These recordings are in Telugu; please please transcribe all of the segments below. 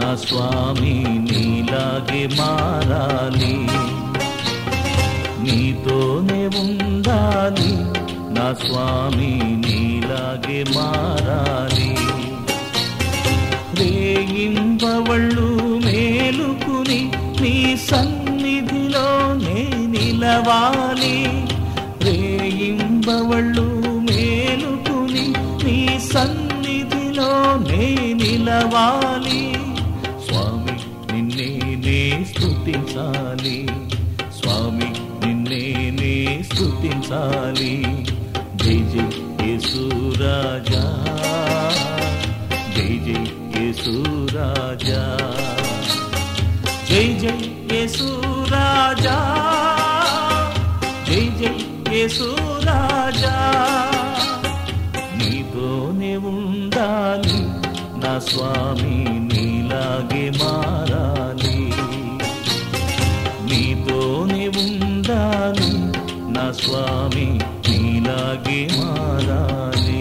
నా స్వామి నీలాగే మారాలి నీతోనే ఉండాలి నా స్వామి నీలాగే మారాలి రేయింబవళ్ళు మేలుకుని నీ సన్నిధిలోనే నిలవాలి రేయింబవళ్ళు మేలుకుని నీ సన్నిధిలోనే నిలవాలి స్వామి నిన్నే నే స్తుతించాలి స్వామి నిన్నే నే స్తుతించాలి జై జై యేసురాజా జై జై యేసురాజా జై జై యేసురాజా జై జై యేసురాజా నీతోనే ఉండాలి నా స్వామి నీలాగే మారాలి నీతోనే ఉండాలి నా స్వామి నీలాగే మారాలి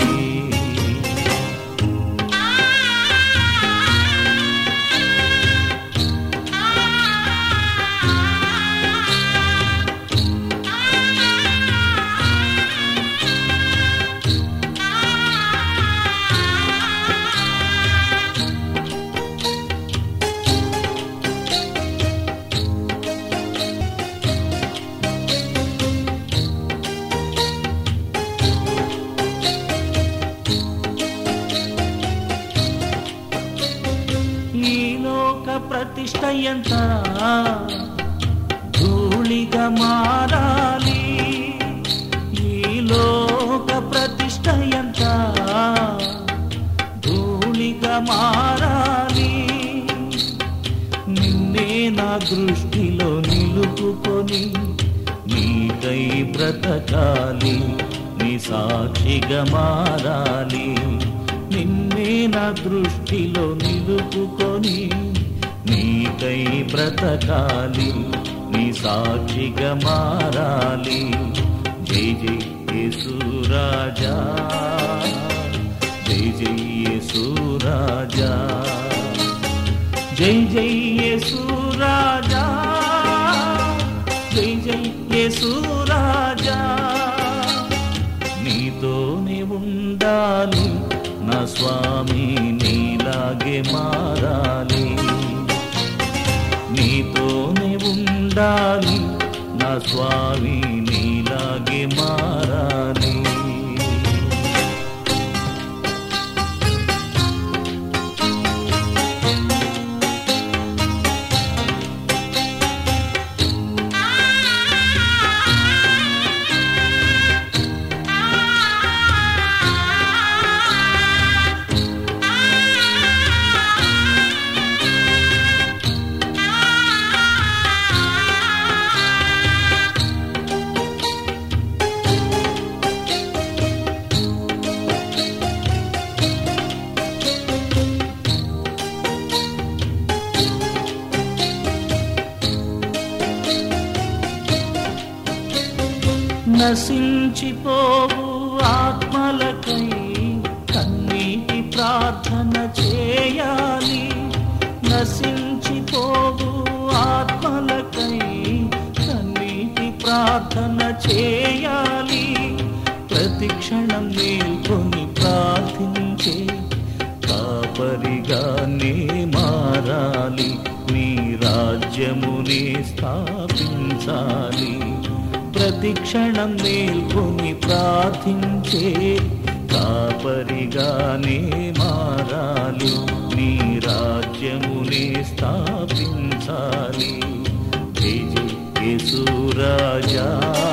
ఈ లోక ప్రతిష్ట ఎంత ధూళిగా మారాలి ఈ లోక ప్రతిష్ట ఎంత ధూళిగా మారాలి నిన్నే నా దృష్టిలో నిలుపుకొని నీకై బ్రతకాలి నీ సాక్షిగా మారాలి నిన్నే నా దృష్టిలో నిలుపుకొని నీకై బ్రతకాలి నీ సాక్షిగా మారాలి జై జై యేసురాజా జై జై యేసురాజా జై జై యేసురాజా జై జై యేసురాజా నీతోనే ఉండాలి నా స్వామి నీలాగే మారాలి నీతోనే ఉండాలి నా స్వామి నీలాగే మారాలి నశించిపోవు ఆత్మలకై కన్నీటి ప్రార్థన చేయాలి నశించిపోవు ఆత్మలకై కన్నీటి ప్రార్థన చేయాలి ప్రతి క్షణం మేల్కొని ప్రార్థించే కాపరిగానే మారాలి నీ రాజ్యమునే స్థాపించాలి ప్రతి క్షణం మేల్కొని ప్రార్థించే కాపరిగానే మారాలి నీ రాజ్యమునే స్థాపించాలి జై జై యేసురాజా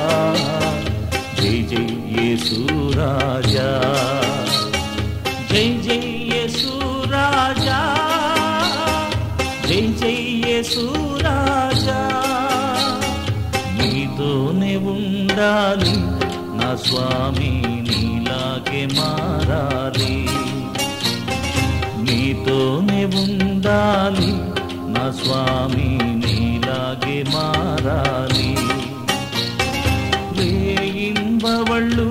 జై జై యేసురాజా జై జై యేసురాజా జై జై యేసురాజా నీతోనే ఉండాలి నా స్వామి నీలాగే మారాలి నీతోనే ఉండాలి నా స్వామి నీలాగే మారాలి రేయింబవళ్ళు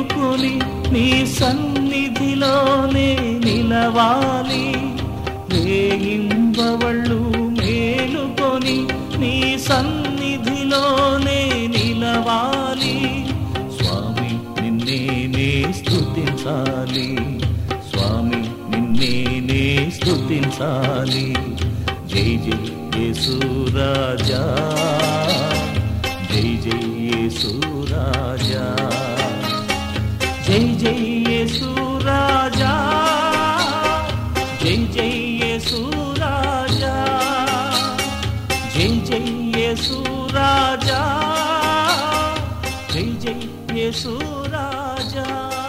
మేలుకొని నీ సన్నిధిలోనే నిలవాలి రే రేయింబవళ్ళు మేలుకొని నీ సన్నిధిలోనే నిలవాలి స్వామి నిన్నేనే స్తుతించాలి స్వామి నిన్నేనే స్తుతించాలి జై జై యేసు రాజా జై జై యేసు రాజా జై జై యేసు రాజా జై జై యేసు రాజా జై జై యేసు రాజా జై జై యేసు రాజా